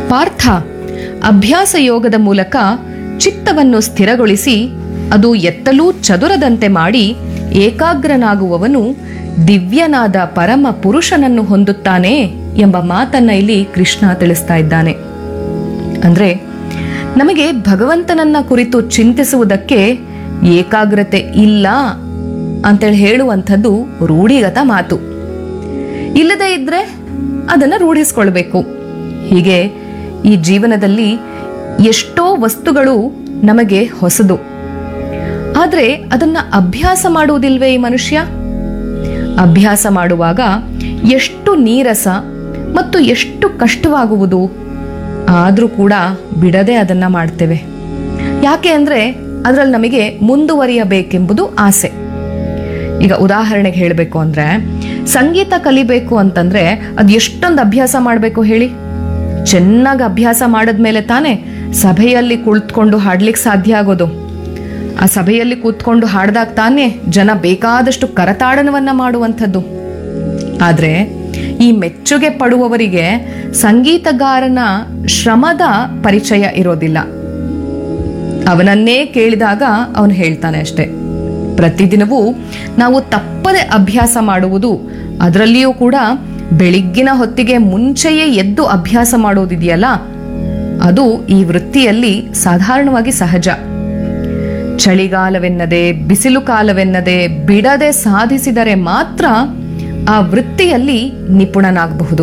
ಪಾರ್ಥ ಅಭ್ಯಾಸ ಯೋಗದ ಮೂಲಕ ಚಿತ್ತವನ್ನು ಸ್ಥಿರಗೊಳಿಸಿ ಅದು ಎತ್ತಲೂ ಚದುರದಂತೆ ಮಾಡಿ ಏಕಾಗ್ರನಾಗುವವನು ದಿವ್ಯನಾದ ಪರಮ ಪುರುಷನನ್ನು ಹೊಂದುತ್ತಾನೆ ಎಂಬ ಮಾತನ್ನ ಇಲ್ಲಿ ಕೃಷ್ಣ ತಿಳಿಸ್ತಾ ಇದ್ದಾನೆ ಅಂದ್ರೆ ನಮಗೆ ಭಗವಂತನನ್ನ ಕುರಿತು ಚಿಂತಿಸುವುದಕ್ಕೆ ಏಕಾಗ್ರತೆ ಇಲ್ಲ ಅಂತೇಳಿ ಹೇಳುವಂಥದ್ದು ರೂಢಿಗತ ಮಾತು ಇಲ್ಲದೇ ಇದ್ರೆ ಅದನ್ನ ರೂಢಿಸ್ಕೊಳ್ಬೇಕು ಹೀಗೆ ಈ ಜೀವನದಲ್ಲಿ ಎಷ್ಟೋ ವಸ್ತುಗಳು ನಮಗೆ ಹೊಸದು ಆದ್ರೆ ಅದನ್ನ ಅಭ್ಯಾಸ ಮಾಡುವುದಿಲ್ವೇ ಈ ಮನುಷ್ಯ ಅಭ್ಯಾಸ ಮಾಡುವಾಗ ಎಷ್ಟು ನೀರಸ ಮತ್ತು ಎಷ್ಟು ಕಷ್ಟವಾಗುವುದು ಆದರೂ ಕೂಡ ಬಿಡದೆ ಅದನ್ನ ಮಾಡ್ತೇವೆ ಯಾಕೆ ಅಂದ್ರೆ ಅದರಲ್ಲಿ ನಮಗೆ ಮುಂದುವರಿಯಬೇಕೆಂಬುದು ಆಸೆ ಈಗ ಉದಾಹರಣೆಗೆ ಹೇಳಬೇಕು ಅಂದ್ರೆ ಸಂಗೀತ ಕಲಿಬೇಕು ಅಂತಂದ್ರೆ ಅದು ಎಷ್ಟೊಂದು ಅಭ್ಯಾಸ ಮಾಡಬೇಕು ಹೇಳಿ ಚೆನ್ನಾಗಿ ಅಭ್ಯಾಸ ಮಾಡಿದ್ಮೇಲೆ ತಾನೇ ಸಭೆಯಲ್ಲಿ ಕುಳಿತುಕೊಂಡು ಹಾಡ್ಲಿಕ್ಕೆ ಸಾಧ್ಯ ಆಗೋದು ಆ ಸಭೆಯಲ್ಲಿ ಕೂತ್ಕೊಂಡು ಹಾಡ್ದಾಗ ತಾನೇ ಜನ ಬೇಕಾದಷ್ಟು ಕರತಾಡನವನ್ನ ಮಾಡುವಂಥದ್ದು ಆದ್ರೆ ಈ ಮೆಚ್ಚುಗೆ ಪಡುವವರಿಗೆ ಸಂಗೀತಗಾರನ ಶ್ರಮದ ಪರಿಚಯ ಇರೋದಿಲ್ಲ ಅವನನ್ನೇ ಕೇಳಿದಾಗ ಅವನು ಹೇಳ್ತಾನೆ ಅಷ್ಟೆ ಪ್ರತಿದಿನವೂ ನಾವು ತಪ್ಪದೆ ಅಭ್ಯಾಸ ಮಾಡುವುದು ಅದರಲ್ಲಿಯೂ ಕೂಡ ಬೆಳಿಗ್ಗಿನ ಹೊತ್ತಿಗೆ ಮುಂಚೆಯೇ ಎದ್ದು ಅಭ್ಯಾಸ ಮಾಡೋದಿದೆಯಲ್ಲ ಅದು ಈ ವೃತ್ತಿಯಲ್ಲಿ ಸಾಧಾರಣವಾಗಿ ಸಹಜ ಚಳಿಗಾಲವೆನ್ನದೆ ಬಿಸಿಲು ಕಾಲವೆನ್ನದೆ ಬಿಡದೆ ಸಾಧಿಸಿದರೆ ಮಾತ್ರ ಆ ವೃತ್ತಿಯಲ್ಲಿ ನಿಪುಣನಾಗಬಹುದು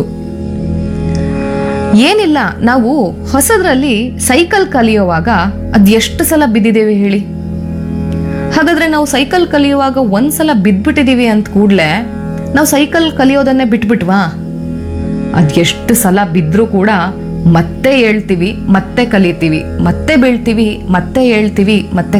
ಏನಿಲ್ಲ ನಾವು ಹೊಸದ್ರಲ್ಲಿ ಸೈಕಲ್ ಕಲಿಯುವಾಗ ಅದ್ ಎಷ್ಟು ಸಲ ಬಿದ್ದಿದ್ದೇವೆ ಹೇಳಿ ಹಾಗಾದ್ರೆ ನಾವು ಸೈಕಲ್ ಕಲಿಯುವಾಗ ಒಂದ್ಸಲ ಬಿದ್ಬಿಟ್ಟಿದೀವಿ ಅಂತ ಕೂಡ್ಲೆ ನಾವು ಸೈಕಲ್ ಕಲಿಯೋದನ್ನೇ ಬಿಟ್ಬಿಟ್ವಾ ಅದ್ ಎಷ್ಟು ಸಲ ಬಿದ್ರೂ ಕೂಡ ಮತ್ತೆ ಹೇಳ್ತೀವಿ ಮತ್ತೆ ಕಲಿತೀವಿ ಮತ್ತೆ ಬೀಳ್ತೀವಿ ಮತ್ತೆ ಹೇಳ್ತೀವಿ ಮತ್ತೆ